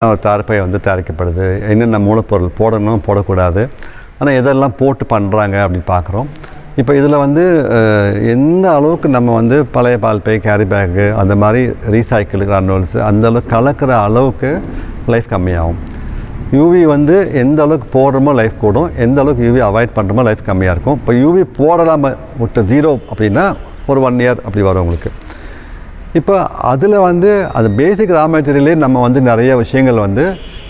தார்ப்பை வந்து தயாரிக்கப்படுது என்னென்ன மூலப்பொருள் போடணும் போடக்கூடாது ஆனால் எதெல்லாம் போட்டு பண்ணுறாங்க அப்படின்னு பார்க்குறோம் இப்போ இதில் வந்து அஹ், எந்த அளவுக்கு நம்ம வந்து பழைய பால் பை கேரி பேக்கு அந்த மாதிரி ரீசைக்கிள் கிரானுவல்ஸ் அந்த அளவுக்கு கலக்கிற அளவுக்கு லைஃப் கம்மியாகும் யூவி வந்து எந்த அளவுக்கு போடுறோமோ லைஃப் கூடும் எந்த அளவுக்கு யூவி அவாய்ட் பண்ணுறோமோ லைஃப் கம்மியாக இருக்கும் இப்போ யூவி போடலாமல் விட்டு ஜீரோ அப்படின்னா ஒரு ஒன் இயர் அப்படி வரும் உங்களுக்கு இப்போ அதில் வந்து அது பேசிக் ரா மெட்டீரியலே நம்ம வந்து நிறைய விஷயங்கள் வந்து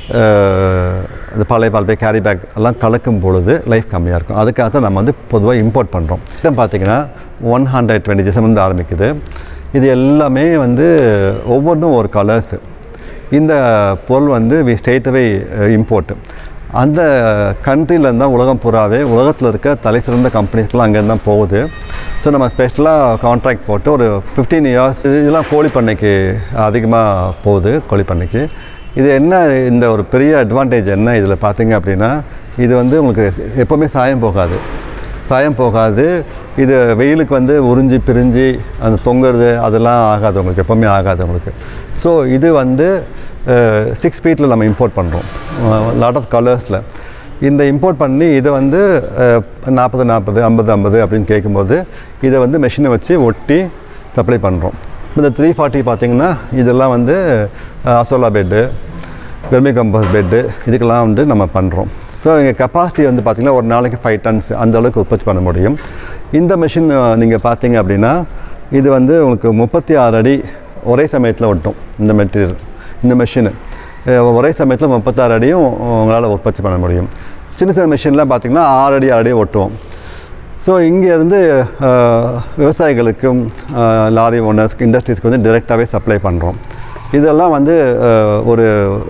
அஹ், இந்த பழைய பால்பை கேரி பேக் எல்லாம் கலக்கும் பொழுது லைஃப் கம்மியாக இருக்கும் அதுக்காக தான் நம்ம வந்து பொதுவாக இம்போர்ட் பண்ணுறோம் இடம் பார்த்தீங்கன்னா ஒன் ஹண்ட்ரட் டுவெண்ட்டி ஜிசம் வந்து ஆரம்பிக்குது இது எல்லாமே வந்து ஒவ்வொன்றும் ஒரு கலர்ஸு இந்த பொருள் வந்து வி ஸ்டேட்டவே இம்போர்ட்டு அந்த கண்ட்ரியில் தான் உலகம் பூராவே உலகத்தில் இருக்க தலை சிறந்த கம்பெனிஸ்க்கெலாம் அங்கேருந்து தான் போகுது ஸோ நம்ம ஸ்பெஷலாக கான்ட்ராக்ட் போட்டு ஒரு ஃபிஃப்டீன் இயர்ஸ் இதெல்லாம் கோழி பண்ணைக்கு அதிகமாக போகுது கோழி பண்ணைக்கு இது என்ன இந்த ஒரு பெரிய அட்வான்டேஜ் என்ன இதில் பார்த்தீங்க அப்படின்னா இது வந்து உங்களுக்கு எப்போவுமே சாயம் போகாது சாயம் போகாது இது வெயிலுக்கு வந்து உறிஞ்சி பிரிஞ்சு அந்த தொங்குறது அதெல்லாம் ஆகாது உங்களுக்கு எப்போவுமே ஆகாது உங்களுக்கு ஸோ இது வந்து சிக்ஸ் ஃபீட்டில் நம்ம இம்போர்ட் பண்ணுறோம் லாட் ஆஃப் கலர்ஸில் இந்த இம்போர்ட் பண்ணி இதை வந்து நாற்பது நாற்பது ஐம்பது ஐம்பது அப்படின்னு கேட்கும்போது இதை வந்து மெஷினை வச்சு ஒட்டி சப்ளை பண்ணுறோம் இந்த த்ரீ ஃபார்ட்டி பார்த்தீங்கன்னா இதெல்லாம் வந்து azolla bed vermicompost bed இதுக்கெல்லாம் வந்து நம்ம பண்ணுறோம் ஸோ எங்கள் கெப்பாசிட்டி வந்து பார்த்திங்கன்னா ஒரு நாளைக்கு ஃபைவ் டன்ஸ் அந்த அளவுக்கு உற்பத்தி பண்ண முடியும் இந்த மிஷின் நீங்கள் பார்த்தீங்க அப்படின்னா இது வந்து உங்களுக்கு முப்பத்தி ஆறு அடி ஒரே சமயத்தில் ஒட்டும் இந்த மெட்டீரியல் இந்த மிஷினு ஒரே சமயத்தில் முப்பத்தாறு அடியும் உங்களால் உற்பத்தி பண்ண முடியும் சின்ன சின்ன மிஷின்லாம் பார்த்திங்கன்னா ஆறு அடி ஆறு அடி ஒட்டுவோம் ஸோ இங்கேருந்து விவசாயிகளுக்கும் அஹ், லாரி ஓனர்ஸ்க்கு இண்டஸ்ட்ரீஸ்க்கு வந்து டிரெக்டாகவே சப்ளை பண்ணுறோம் இதெல்லாம் வந்து அஹ், ஒரு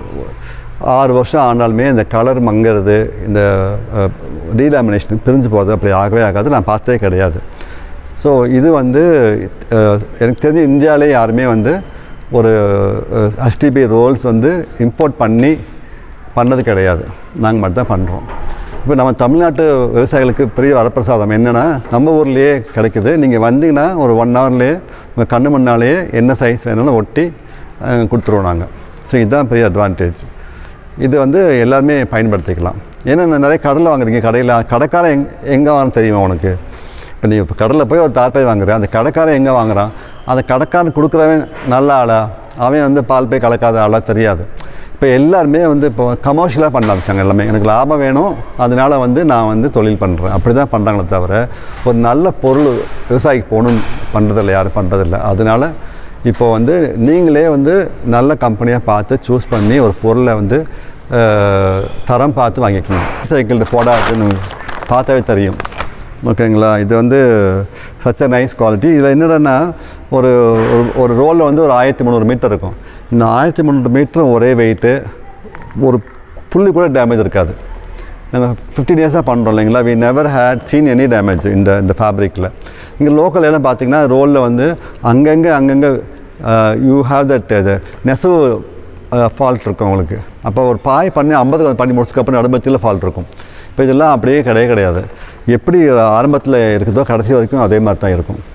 ஆறு வருஷம் ஆனாலுமே இந்த கலர் மங்கிறது இந்த டீலாமினேஷன் பிரிஞ்சு போகிறது அப்படி ஆகவே ஆகாது நான் பார்த்ததே கிடையாது ஸோ இது வந்து அஹ், எனக்கு தெரிஞ்சு இந்தியாவிலே யாருமே வந்து ஒரு ஹஸ்டிபி ரோல்ஸ் வந்து இம்போர்ட் பண்ணி பண்ணது கிடையாது நாங்கள் மட்டும் தான் பண்ணுறோம் இப்போ நம்ம தமிழ்நாட்டு விவசாயிகளுக்கு பெரிய வரப்பிரசாதம் என்னென்னா நம்ம ஊர்லேயே கிடைக்குது நீங்கள் வந்தீங்கன்னா ஒரு ஒன் ஹவர்லேயே உங்கள் கண்ணு முன்னாலேயே என்ன சைஸ் வேணாலும் ஒட்டி அஹ், கொடுத்துருவோம் நாங்கள் ஸோ இதுதான் பெரிய அட்வான்டேஜ் இது வந்து எல்லாருமே பயன்படுத்திக்கலாம் ஏன்னா நான் நிறைய கடலில் வாங்குறீங்க கடையில் கடைக்காரன் எங் எங்கே வாங்க தெரியுமா உனக்கு இப்போ நீ இப்போ கடலில் போய் ஒரு தார்பாய் வாங்குற அந்த கடைக்காரன் எங்கே வாங்குறான் அந்த கடைக்காரன் கொடுக்குறவன் நல்ல ஆளா அவன் வந்து பால் போய் கலக்காத ஆளா தெரியாது இப்போ எல்லாருமே வந்து இப்போ கமர்ஷியலாக பண்ண ஆரம்பிச்சாங்க எல்லாமே எனக்கு லாபம் வேணும் அதனால வந்து நான் வந்து தொழில் பண்ணுறேன் அப்படி தான் பண்ணுறாங்களே தவிர ஒரு நல்ல பொருள் விவசாயிக்கு போகணும்னு பண்ணுறதில்ல யாரும் பண்ணுறதில்ல அதனால இப்போ வந்து நீங்களே வந்து நல்ல கம்பெனியாக பார்த்து சூஸ் பண்ணி ஒரு பொருளை வந்து அஹ், தரம் பார்த்து வாங்கிக்கணும் சைக்கிள் போடாதுன்னு பார்த்தாவே தெரியும் ஓகேங்களா இது வந்து சச் அ நைஸ் குவாலிட்டி இதில் என்னடன்னா ஒரு ஒரு- ஒரு ரோலில் வந்து ஒரு ஆயிரத்தி முந்நூறு மீட்டர் இருக்கும் இந்த ஆயிரத்தி முந்நூறு மீட்டரும் ஒரே வெயிட்டு ஒரு புள்ளி கூட டேமேஜ் இருக்காது நம்ம ஃபிஃப்டீன் இயர்ஸாக பண்ணுறோம் இல்லைங்களா we never had seen any damage இந்த இந்த ஃபேப்ரிக்கில் இங்கே லோக்கல் எல்லாம் பார்த்தீங்கன்னா ரோலில் வந்து அங்கங்கே அங்கங்கே யூ ஹாவ் தட் இது நெசவு ஃபால்ட் இருக்கும் உங்களுக்கு அப்போ ஒரு பாய் பண்ணி ஐம்பது பண்ணி முடிச்சதுக்கப்புறம் நடுமத்தில் ஃபால்ட் இருக்கும் இப்போ இதெல்லாம் அப்படியே கிடையவே கிடையாது எப்படி ஆரம்பத்தில் இருக்குதோ கடைசி வரைக்கும் அதே மாதிரி தான் இருக்கும்